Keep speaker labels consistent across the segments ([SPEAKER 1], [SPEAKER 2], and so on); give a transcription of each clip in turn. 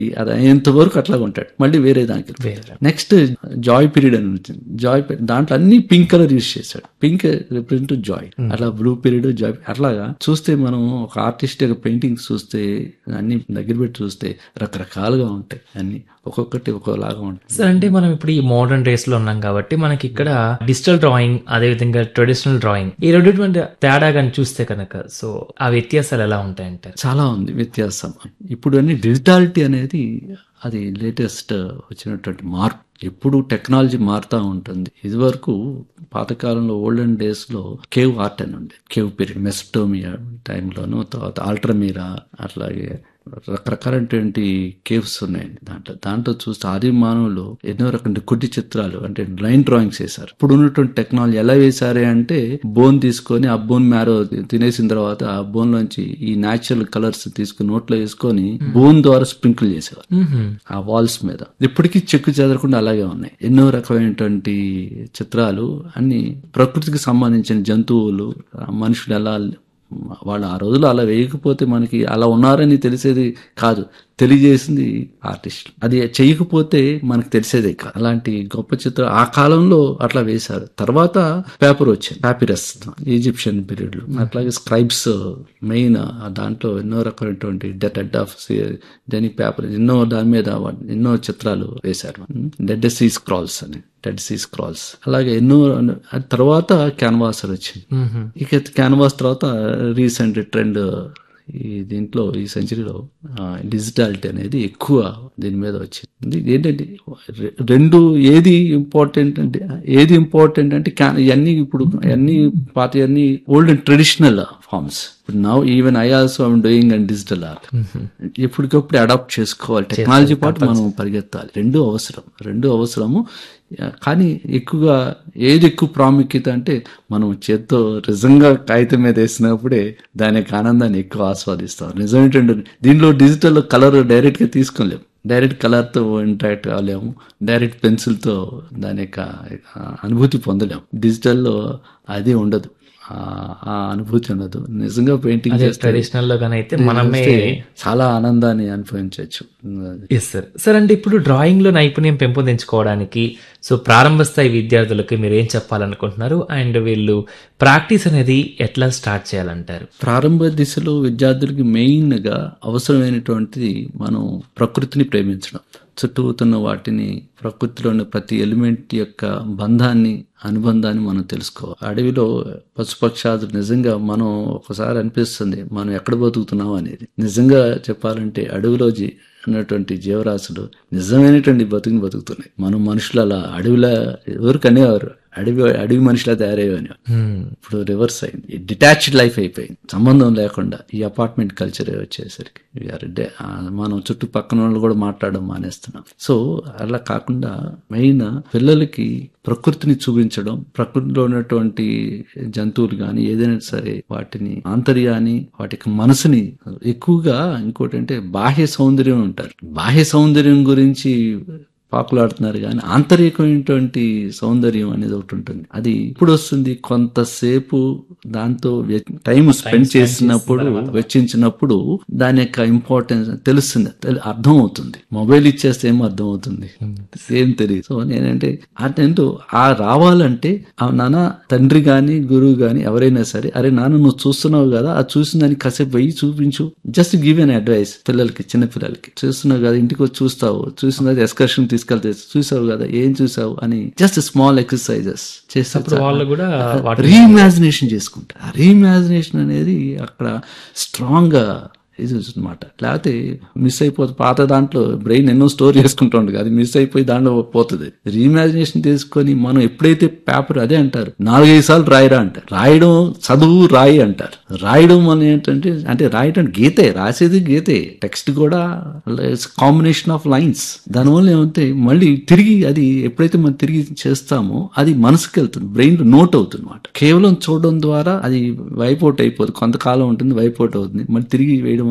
[SPEAKER 1] ఈ- అది అయ్యేంత వరకు అట్లాగా ఉంటాడు మళ్ళీ వేరే దానికి వెళ్ళిపోతాడు.
[SPEAKER 2] వేరే.
[SPEAKER 1] నెక్స్ట్ జాయ్ పీరియడ్ అని వచ్చింది జాయ్ పీరియడ్ దాంట్లో అన్ని పింక్ కలర్ యూజ్ చేశాడు పింక్ రిప్రజెంట్ జాయ్ అట్లా బ్లూ పీరియడ్ జాయ్ అట్లాగా చూస్తే మనం ఒక ఆర్టిస్ట్ యొక్క పెయింటింగ్స్ చూస్తే అన్ని దగ్గర పెట్టి చూస్తే రకరకాలుగా ఉంటాయి అన్ని ఒక్కొక్కటి ఒక్కోలాగా ఉంటాయి
[SPEAKER 2] సార్ అంటే మనం ఇప్పుడు ఈ మోడర్న్ డేస్ లో ఉన్నాం కాబట్టి మనకి ఇక్కడ డిజిటల్ డ్రాయింగ్ అదే విధంగా ట్రెడిషనల్ డ్రాయింగ్ ఈ రెండింటి తేడా కానీ చూస్తే కనుక సో ఆ వ్యత్యాసాలు ఎలా ఉంటాయంటారు
[SPEAKER 1] చాలా ఉంది వ్యత్యాసం ఇప్పుడు అన్ని డిజిటాలిటీ అనేది అది లేటెస్ట్ వచ్చినటువంటి మార్పు ఎప్పుడు టెక్నాలజీ మారుతూ ఉంటుంది ఇదివరకు పాతకాలంలో ఓల్డెన్ డేస్ లో కేవ్ ఆర్ట్ అని ఉండే కేవ్ పీరియడ్ మెస్టోమియా టైంలోను తర్వాత ఆల్ట్రమీరా అట్లాగే రకరకాలైనటువంటి కేవ్స్ ఉన్నాయండి దాంట్లో దాంట్లో చూస్తే ఆది మానవులు ఎన్నో రకమైన కుట్టి చిత్రాలు అంటే లైన్ డ్రాయింగ్స్ వేశారు ఇప్పుడు ఉన్నటువంటి టెక్నాలజీ ఎలా వేశారే అంటే బోన్ తీసుకొని ఆ బోన్ మ్యారో తినేసిన తర్వాత ఆ బోన్ లోంచి ఈ న్యాచురల్ కలర్స్ తీసుకుని నోట్లో వేసుకొని బోన్ ద్వారా స్ప్రింకిల్ చేసేవారు ఆ వాల్స్ మీద ఇప్పటికీ చెక్కు చెదరకుండా అలాగే ఉన్నాయి ఎన్నో రకమైనటువంటి చిత్రాలు అన్ని ప్రకృతికి సంబంధించిన జంతువులు ఆ మనుషులు ఎలా వాళ్ళు ఆ రోజులు అలా వేయకపోతే మనకి అలా ఉన్నారని తెలిసేది కాదు తెలియజేసింది ఆర్టిస్ట్ అది చేయకపోతే మనకు తెలిసేదే కాదు అలాంటి గొప్ప చిత్రం ఆ కాలంలో అట్లా వేశారు తర్వాత పేపర్ వచ్చింది పాపిరస్ ఈజిప్షియన్ పీరియడ్ లో అట్లాగే స్క్రైబ్స్ మెయిన్ దాంట్లో ఎన్నో రకమైనటువంటి డెడ్ ఆఫ్ డెనిక్ పేపర్ ఎన్నో దాని మీద వా- ఎన్నో చిత్రాలు వేశారు డెడ్ సీ స్క్రాల్స్ అని డెడ్ సీ స్క్రాల్స్ అలాగే ఎన్నో ఆ తర్వాత క్యాన్వాస్ వచ్చింది ఇక క్యాన్వాస్ తర్వాత రీసెంట్ ట్రెండ్ ఈ దీంట్లో ఈ సెంచరీలో డిజిటాలిటీ అనేది ఎక్కువ దీని మీద వచ్చింది ఇది ఏంటంటే రె- రెండు ఏది ఇంపార్టెంట్ అంటే ఏది ఇంపార్టెంట్ అంటే క్యా- ఇవన్నీ ఇప్పుడు అన్ని పాత అన్ని ఓల్డ్ అండ్ ట్రెడిషనల్ ఫార్మ్స్ ఇప్పుడు now even I also I'm doing and digital art ఎప్పటికప్పుడు అడాప్ట్ చేసుకోవాలి టెక్నాలజీ పాటు మనం పరిగెత్తాలి రెండు అవసరం రెండు అవసరము కానీ ఎక్కువగా ఏది ఎక్కువ ప్రాముఖ్యత అంటే మనం చేత్తో నిజంగా కాగితం మీద వేసినప్పుడే దాని యొక్క ఆనందాన్ని ఎక్కువ ఆస్వాదిస్తాం నిజం ఏంటంటే దీనిలో డిజిటల్ కలర్ డైరెక్ట్ గా తీసుకోలేము డైరెక్ట్ కలర్తో ఇంటరాక్ట్ కాలేము డైరెక్ట్ పెన్సిల్తో దాని యొక్క ఆ, అనుభూతి పొందలేము డిజిటల్లో అది ఉండదు ఆ- ఆ అనుభూతి ఉండదు నిజంగా పెయింటింగ్
[SPEAKER 2] అదే
[SPEAKER 1] చేస్తే
[SPEAKER 2] ట్రెడిషనల్ లో అయితే మనమే
[SPEAKER 1] చూస్తే చాలా ఆనందాన్ని అనుభవించవచ్చు
[SPEAKER 2] ఎస్ సార్ సార్ అంటే ఇప్పుడు డ్రాయింగ్ లో నైపుణ్యం పెంపొందించుకోవడానికి సో ప్రారంభ స్థాయి విద్యార్థులకి మీరు ఏం చెప్పాలనుకుంటున్నారు అండ్ వీళ్ళు ప్రాక్టీస్ అనేది ఎట్లా స్టార్ట్ చేయాలంటారు
[SPEAKER 1] ప్రారంభ దిశలో విద్యార్థులకి మెయిన్ గా అవసరమైనటువంటిది మనం ప్రకృతిని ప్రేమించడం చుట్టూ ఉన్న వాటిని ప్రకృతిలోని ప్రతి ఎలిమెంట్ యొక్క బంధాన్ని అనుబంధాన్ని మనం తెలుసుకోవాలి అడవిలో పశుపక్షాదులు నిజంగా మనం ఒకసారి అనిపిస్తుంది మనం ఎక్కడ బతుకుతున్నాం అనేది నిజంగా చెప్పాలంటే అడవిలో జీ- ఉన్నటువంటి జీవరాశులు నిజమైనటువంటి బతుకుని బతుకుతున్నాయి మనం మనుషులు అలా అడవిలా ఎవరికి అనేవారు అడవి అడవి మనిషిలా తయారయ్యేవని ఇప్పుడు రివర్స్ అయింది డిటాచ్డ్ లైఫ్ అయిపోయింది సంబంధం లేకుండా ఈ అపార్ట్మెంట్ కల్చర్ వచ్చేసరికి We are de- ఆ, మనం చుట్టుపక్కన వాళ్ళు కూడా మాట్లాడడం మానేస్తున్నాం సో అలా కాకుండా మెయిన్ పిల్లలకి ప్రకృతిని చూపించడం ప్రకృతిలో ఉన్నటువంటి జంతువులు కానీ ఏదైనా సరే వాటిని ఆంతర్యాన్ని వాటి యొక్క మనసుని ఎక్కువగా ఇంకోటి అంటే బాహ్య సౌందర్యం ఉంటారు బాహ్య సౌందర్యం గురించి పాకులాడుతున్నారు కానీ ఆంతరికమైనటువంటి సౌందర్యం అనేది ఒకటి ఉంటుంది అది ఇప్పుడు వస్తుంది కొంతసేపు దాంతో టైం స్పెండ్ చేసినప్పుడు వెచ్చించినప్పుడు దాని యొక్క ఇంపార్టెన్స్ తెలుస్తుంది తెలు- అర్థం అవుతుంది మొబైల్ ఇచ్చేస్తే ఏమో అర్థం అవుతుంది ఏం తెలియదు సో నేనంటే అటెంటో ఆ రావాలంటే ఆ నాన్న తండ్రి గాని గురువు గాని ఎవరైనా సరే అరే నాన్న నువ్వు చూస్తున్నావు కదా ఆ చూసిన దానికి కాసేపు వెయ్యి చూపించు జస్ట్ గివ్ అన్ అడ్వైస్ పిల్లలకి చిన్న పిల్లలకి చూస్తున్నావు కదా ఇంటికి వచ్చి చూస్తావు చూసినది ఎక్స్కర్షన్ తీసుకెళ్తే చూసావు కదా ఏం చూసావు అని జస్ట్ స్మాల్ ఎక్సర్సైజెస్ చేస్తే
[SPEAKER 2] వాళ్ళు కూడా వాటి
[SPEAKER 1] రీఇమాజినేషన్ చేసుకుంటారు రీఇమాజినేషన్ అనేది అక్కడ స్ట్రాంగ్ గా ఇది అనమాట లేకపోతే మిస్ అయిపోతుంది పాత దాంట్లో బ్రెయిన్ ఎన్నో స్టోర్ చేసుకుంటుంది అది మిస్ అయిపోయి దాంట్లో పోతుంది రీఇమాజినేషన్ తీసుకొని మనం ఎప్పుడైతే పేపర్ అదే అంటారు నాలుగైదు సార్లు రాయరా అంటారు రాయడం చదువు రాయి అంటారు రాయడం అని ఏంటంటే అంటే రాయడం గీతే రాసేది గీతే టెక్స్ట్ కూడా కాంబినేషన్ ఆఫ్ లైన్స్ దానివల్ల ఏమంటే మళ్ళీ తిరిగి అది ఎప్పుడైతే మనం తిరిగి చేస్తామో అది మనసుకి వెళ్తుంది బ్రెయిన్ నోట్ అవుతుంది అనమాట కేవలం చూడడం ద్వారా అది వైప్ అవుట్ అయిపోతుంది కొంతకాలం ఉంటుంది వైప్ అవుట్ అవుతుంది మళ్ళీ తిరిగి వేయడం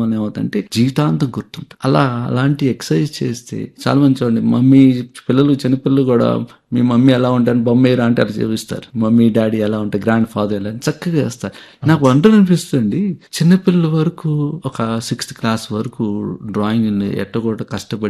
[SPEAKER 1] వల్ల ఏమవుతుందంటే జీవితాంతం గుర్తుంటుంది అలా అలాంటి ఎక్సర్సైజ్ చేస్తే చాలా మంది చూడండి మమ్మీ పిల్లలు చిన్నపిల్లలు కూడా మీ మమ్మీ ఎలా ఉంటారు బొమ్మ వేయరా అంటే అలా చూపిస్తారు మమ్మీ డాడీ ఎలా ఉంటారు గ్రాండ్ ఫాదర్ ఎలా అని చక్కగా వేస్తారు నాకు వంటలు అనిపిస్తుంది చిన్నపిల్లల వరకు ఒక సిక్స్త్ క్లాస్ వరకు డ్రాయింగ్ ఎట్ట కూడా కష్టపడి